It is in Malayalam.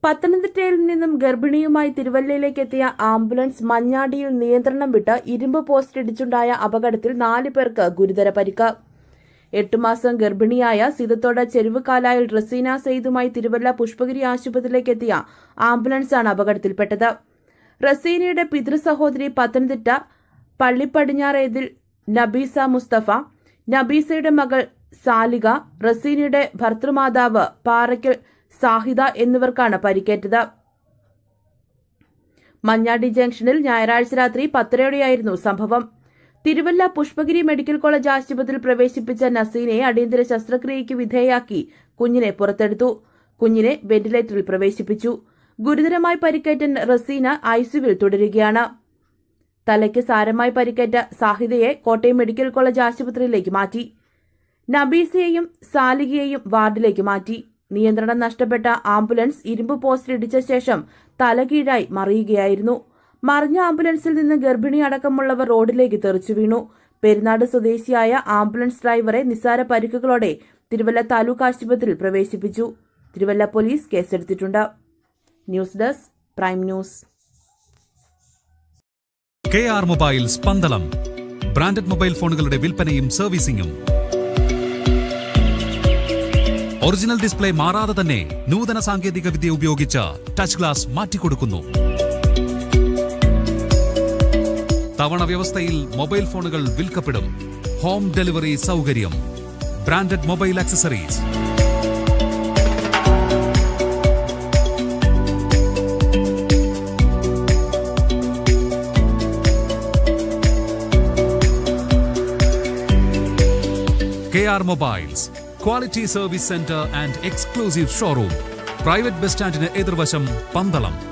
പത്തനംതിട്ടയിൽ നിന്നും ഗർഭിണിയുമായി തിരുവല്ലയിലേക്ക് എത്തിയ ആംബുലൻസ് മഞ്ഞാടിയിൽ നിയന്ത്രണം വിട്ട് ഇരുമ്പ് പോസ്റ്റ് ഇടിച്ചുണ്ടായ അപകടത്തിൽ നാല് പേർക്ക് ഗുരുതര പരിക്ക് എട്ടു മാസം ഗർഭിണിയായ സീതത്തോട് ചെരുവുകാലായിൽ റസീന സെയ്ദുമായി തിരുവല്ല പുഷ്പഗിരി ആശുപത്രിയിലേക്ക് എത്തിയ ആംബുലൻസാണ് അപകടത്തിൽപ്പെട്ടത് റസീനയുടെ പിതൃ സഹോദരി പത്തനംതിട്ട പള്ളിപ്പടിഞ്ഞാറേതിൽ നബീസ മുസ്തഫ നബീസയുടെ മകൾ സാലിക റസീനയുടെ ഭർത്തൃമാതാവ് പാറയ്ക്കൽ സാഹിദ എന്നിവർക്കാണ് പരിക്കേറ്റത് മഞ്ഞാടി ജംഗ്ഷനിൽ ഞായറാഴ്ച രാത്രി പത്തരയോടെയായിരുന്നു സംഭവം തിരുവല്ല പുഷ്പഗിരി മെഡിക്കൽ കോളേജ് ആശുപത്രിയിൽ പ്രവേശിപ്പിച്ച നസീനയെ അടിയന്തര ശസ്ത്രക്രിയയ്ക്ക് വിധേയയാക്കി കുഞ്ഞിനെ പുറത്തെടുത്തു കുഞ്ഞിനെ വെന്റിലേറ്ററിൽ പ്രവേശിപ്പിച്ചു ഗുരുതരമായി പരിക്കേറ്റ റസീന ഐസിയുവിൽ തുടരുകയാണ് തലയ്ക്ക് സാരമായി പരിക്കേറ്റ സാഹിദയെ കോട്ടയം മെഡിക്കൽ കോളേജ് ആശുപത്രിയിലേക്ക് മാറ്റി നബീസയെയും സാലികയെയും വാർഡിലേക്ക് മാറ്റി നിയന്ത്രണം നഷ്ടപ്പെട്ട ആംബുലൻസ് ഇരുമ്പ് പോസ്റ്റിൽ ഇടിച്ച ശേഷം തലകീഴായി മറിയുകയായിരുന്നു മറിഞ്ഞ ആംബുലൻസിൽ നിന്ന് ഗർഭിണി അടക്കമുള്ളവർ റോഡിലേക്ക് തെറിച്ചു വീണു പെരുന്നാട് സ്വദേശിയായ ആംബുലൻസ് ഡ്രൈവറെ നിസ്സാര പരിക്കുകളോടെ തിരുവല്ല താലൂക്ക് ആശുപത്രിയിൽ പ്രവേശിപ്പിച്ചു തിരുവല്ല പോലീസ് കേസെടുത്തിട്ടുണ്ട് news desk prime news K R mobile സ്പന്ദളം ബ്രാൻഡഡ് മൊബൈൽ ഫോണുകളുടെ വിൽപ്പനയും സർവീസിംഗും ഒറിജിനൽ ഡിസ്പ്ലേ മാറാതെ തന്നെ നൂതന സാങ്കേതിക വിദ്യ ഉപയോഗിച്ച് ടച്ച് ഗ്ലാസ് മാറ്റിക്കൊടുക്കുന്നു തവണ വ്യവസ്ഥയിൽ മൊബൈൽ ഫോണുകൾ വിൽക്കപ്പെടും ഹോം ഡെലിവറി സൗകര്യം branded mobile accessories K R mobiles quality service centre and exclusive showroom private bus സ്റ്റാൻഡിന് എതിർവശം പന്തളം